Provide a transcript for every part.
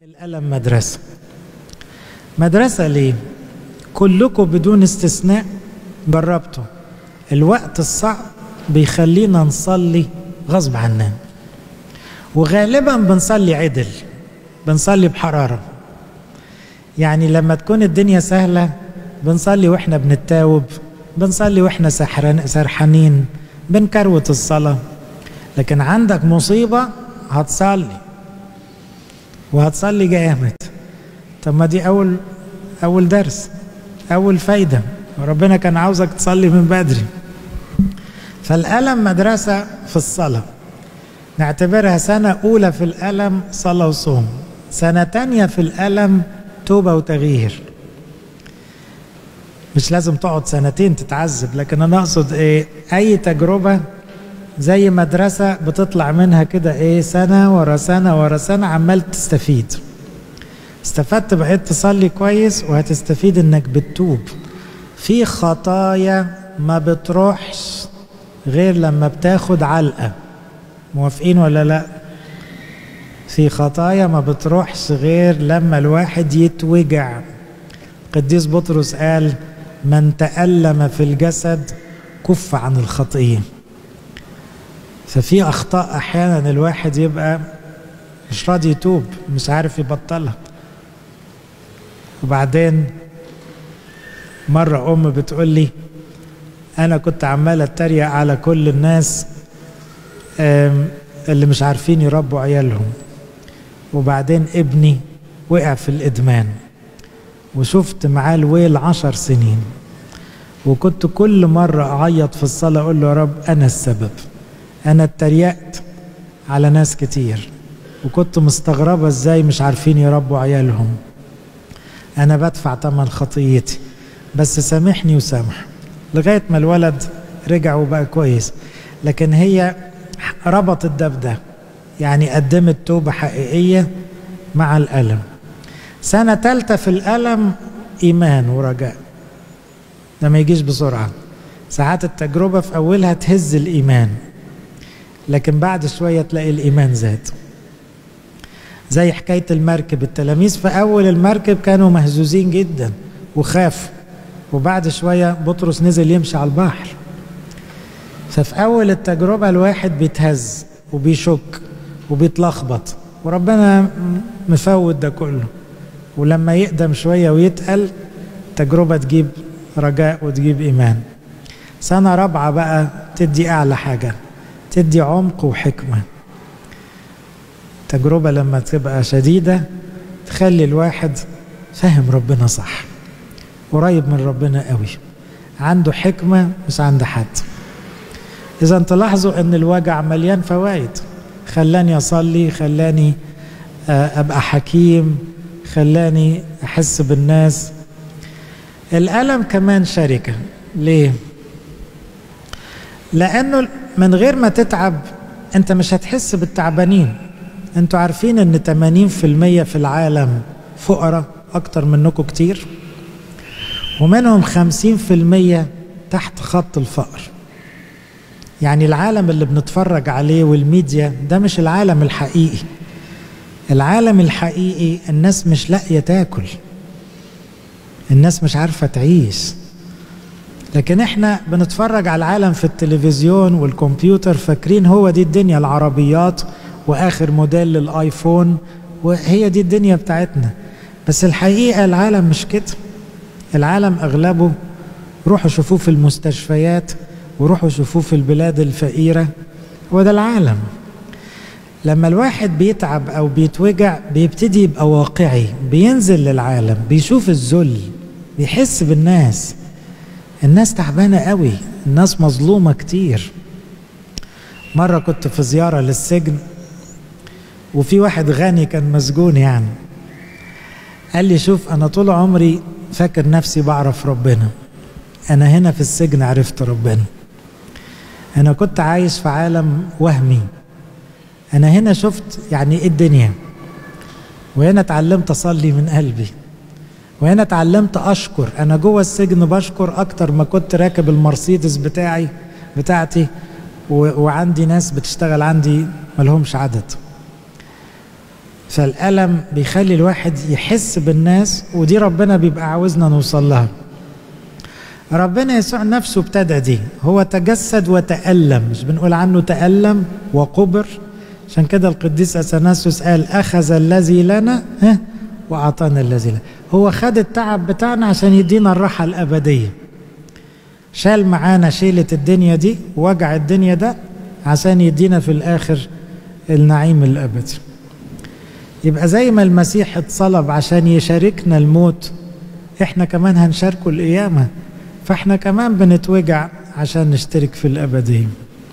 الألم مدرسة مدرسة ليه؟ كلكم بدون استثناء جربتوا الوقت الصعب بيخلينا نصلي غصب عننا وغالبا بنصلي عدل بنصلي بحرارة يعني لما تكون الدنيا سهلة بنصلي واحنا بنتاوب بنصلي واحنا سحران سرحانين بنكروت الصلاة لكن عندك مصيبة هتصلي وهتصلي جامد طب ما دي أول أول درس أول فايدة وربنا كان عاوزك تصلي من بدري فالألم مدرسة في الصلاة نعتبرها سنة أولى في الألم صلاة وصوم سنة تانية في الألم توبة وتغيير مش لازم تقعد سنتين تتعذب لكن أنا أقصد إيه أي تجربة زي مدرسة بتطلع منها كده إيه سنة ورا سنة ورا سنة عمال تستفيد استفدت بقيت تصلي كويس وهتستفيد إنك بتتوب في خطايا ما بتروحش غير لما بتاخد علقة موافقين ولا لا في خطايا ما بتروحش غير لما الواحد يتوجع قديس بطرس قال من تألم في الجسد كف عن الخطية ففي أخطاء أحيانا الواحد يبقى مش راضي يتوب مش عارف يبطلها وبعدين مرة أم بتقول لي أنا كنت عمال أتريق على كل الناس اللي مش عارفين يربوا عيالهم وبعدين ابني وقع في الإدمان وشفت معاه الويل عشر سنين وكنت كل مرة أعيط في الصلاة أقول له يا رب أنا السبب أنا اتريقت على ناس كتير وكنت مستغربة إزاي مش عارفين يربوا عيالهم أنا بدفع تمن خطيتي بس سامحني وسامح لغاية ما الولد رجع وبقى كويس لكن هي ربطت ده بده يعني قدمت توبة حقيقية مع الألم سنة تالتة في الألم إيمان ورجاء ده ما يجيش بسرعة ساعات التجربة في أولها تهز الإيمان لكن بعد شوية تلاقي الإيمان زاد زي حكاية المركب التلاميذ في أول المركب كانوا مهزوزين جدا وخافوا وبعد شوية بطرس نزل يمشي على البحر ففي أول التجربة الواحد بيتهز وبيشك وبيتلخبط وربنا مفوت ده كله ولما يقدم شوية ويتقل تجربة تجيب رجاء وتجيب إيمان سنة رابعة بقى تدي أعلى حاجة تدي عمق وحكمة تجربة لما تبقى شديدة تخلي الواحد فاهم ربنا صح قريب من ربنا قوي عنده حكمة مش عند حد إذا تلاحظوا أن الوجع مليان فوائد خلاني أصلي خلاني أبقى حكيم خلاني أحس بالناس الألم كمان شركة ليه؟ لأنه من غير ما تتعب أنت مش هتحس بالتعبانين أنتوا عارفين أن 80% في العالم فقراء أكتر منكم كتير ومنهم 50% تحت خط الفقر يعني العالم اللي بنتفرج عليه والميديا ده مش العالم الحقيقي العالم الحقيقي الناس مش لاقيه تاكل الناس مش عارفه تعيش لكن احنا بنتفرج على العالم في التلفزيون والكمبيوتر فاكرين هو دي الدنيا العربيات واخر موديل للايفون وهي دي الدنيا بتاعتنا بس الحقيقه العالم مش كده العالم اغلبه روحوا شوفوه في المستشفيات وروحوا شوفوه في البلاد الفقيره وده العالم لما الواحد بيتعب او بيتوجع بيبتدي يبقى واقعي بينزل للعالم بيشوف الذل بيحس بالناس الناس تعبانه قوي الناس مظلومه كتير مره كنت في زياره للسجن وفي واحد غني كان مسجون يعني قال لي شوف انا طول عمري فاكر نفسي بعرف ربنا انا هنا في السجن عرفت ربنا انا كنت عايش في عالم وهمي انا هنا شفت يعني ايه الدنيا وهنا اتعلمت اصلي من قلبي وهنا اتعلمت اشكر انا جوه السجن بشكر اكتر ما كنت راكب المرسيدس بتاعي بتاعتي و... وعندي ناس بتشتغل عندي ملهمش عدد فالألم بيخلي الواحد يحس بالناس ودي ربنا بيبقى عاوزنا نوصل لها ربنا يسوع نفسه ابتدى دي هو تجسد وتألم مش بنقول عنه تألم وقبر عشان كده القديس أثناسيوس قال أخذ الذي لنا ها وأعطانا الذي لنا هو خد التعب بتاعنا عشان يدينا الراحة الأبدية شال معانا شيلة الدنيا دي وجع الدنيا ده عشان يدينا في الآخر النعيم الأبدي يبقى زي ما المسيح اتصلب عشان يشاركنا الموت احنا كمان هنشاركه القيامة فاحنا كمان بنتوجع عشان نشترك في الأبدية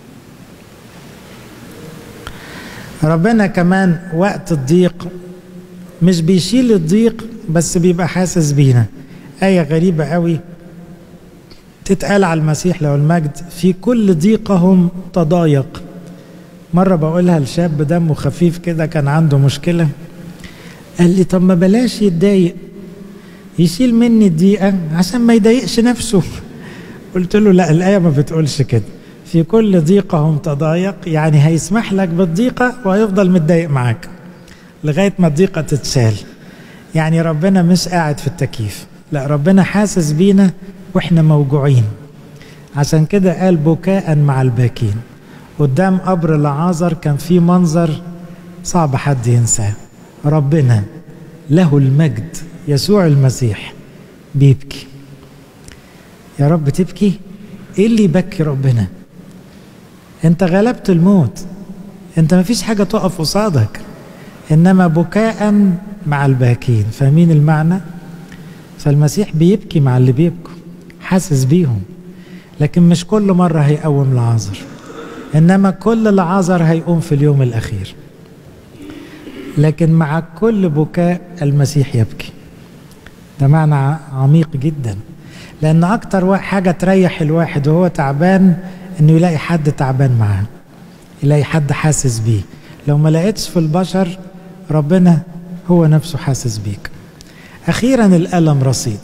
ربنا كمان وقت الضيق مش بيشيل الضيق بس بيبقى حاسس بينا آية غريبة قوي تتقال على المسيح له المجد في كل ضيقهم تضايق مرة بقولها لشاب دمه خفيف كده كان عنده مشكلة قال لي طب ما بلاش يتضايق يشيل مني الضيقة عشان ما يضايقش نفسه قلت له لا الآية ما بتقولش كده في كل ضيقهم تضايق يعني هيسمح لك بالضيقة وهيفضل متضايق معاك لغاية ما الضيقة تتشال يعني ربنا مش قاعد في التكييف لا ربنا حاسس بينا واحنا موجوعين عشان كده قال بكاء مع الباكين قدام قبر لعازر كان في منظر صعب حد ينساه ربنا له المجد يسوع المسيح بيبكي يا رب تبكي ايه اللي يبكي ربنا انت غلبت الموت انت ما فيش حاجة تقف قصادك انما بكاء مع الباكين فاهمين المعنى فالمسيح بيبكي مع اللي بيبكوا حاسس بيهم لكن مش كل مرة هيقوم لعازر إنما كل لعازر هيقوم في اليوم الأخير لكن مع كل بكاء المسيح يبكي ده معنى عميق جدا لأن أكتر حاجة تريح الواحد وهو تعبان إنه يلاقي حد تعبان معاه يلاقي حد حاسس بيه لو ما لقيتش في البشر ربنا هو نفسه حاسس بيك أخيرا الألم رصيد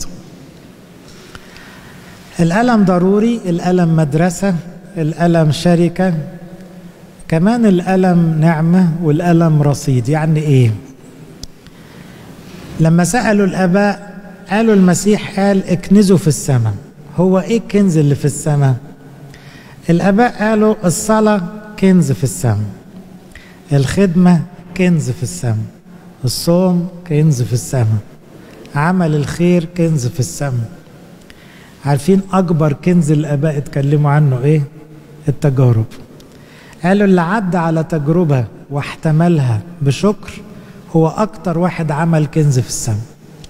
الألم ضروري الألم مدرسة الألم شركة كمان الألم نعمة والألم رصيد يعني إيه لما سألوا الآباء قالوا المسيح قال اكنزوا في السماء هو إيه الكنز اللي في السماء الآباء قالوا الصلاة كنز في السماء الخدمة كنز في السماء الصوم كنز في السماء عمل الخير كنز في السماء عارفين أكبر كنز الآباء اتكلموا عنه إيه؟ التجارب قالوا اللي عدى على تجربة واحتملها بشكر هو أكتر واحد عمل كنز في السماء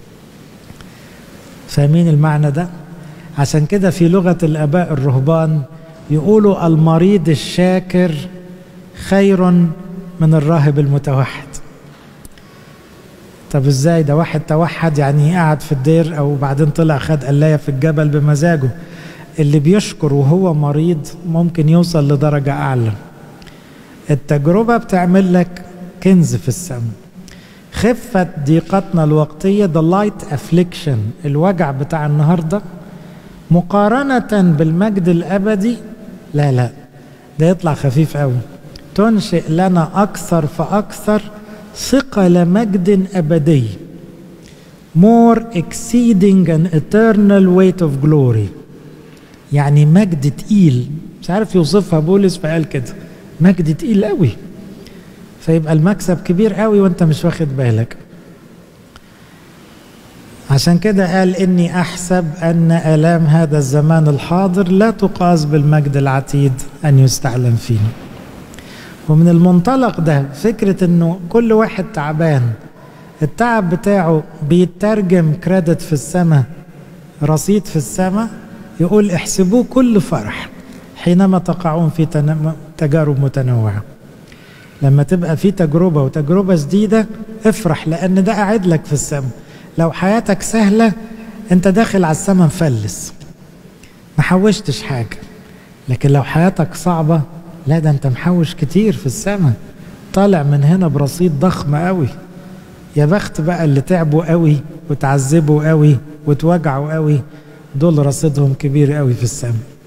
فاهمين المعنى ده؟ عشان كده في لغة الآباء الرهبان يقولوا المريض الشاكر خير من الراهب المتوحد طب ازاي ده واحد توحد يعني قعد في الدير او بعدين طلع خد قلايه في الجبل بمزاجه اللي بيشكر وهو مريض ممكن يوصل لدرجه اعلى التجربه بتعمل لك كنز في السماء خفة ضيقتنا الوقتية the light affliction الوجع بتاع النهاردة مقارنة بالمجد الأبدي لا لا ده يطلع خفيف قوي تنشئ لنا أكثر فأكثر ثقل مجد أبدي more exceeding an eternal weight of glory يعني مجد تقيل مش عارف يوصفها بولس فقال كده مجد تقيل قوي فيبقى المكسب كبير قوي وانت مش واخد بالك عشان كده قال اني احسب ان الام هذا الزمان الحاضر لا تقاس بالمجد العتيد ان يستعلم فيه ومن المنطلق ده فكرة انه كل واحد تعبان التعب بتاعه بيترجم كريدت في السماء رصيد في السماء يقول احسبوه كل فرح حينما تقعون في تجارب متنوعة لما تبقى في تجربة وتجربة جديدة افرح لأن ده قاعد لك في السماء لو حياتك سهلة انت داخل على السماء مفلس ما حوشتش حاجة لكن لو حياتك صعبة لا ده انت محوش كتير في السماء طالع من هنا برصيد ضخم قوي يا بخت بقى اللي تعبوا قوي وتعذبوا قوي وتوجعوا قوي دول رصيدهم كبير قوي في السماء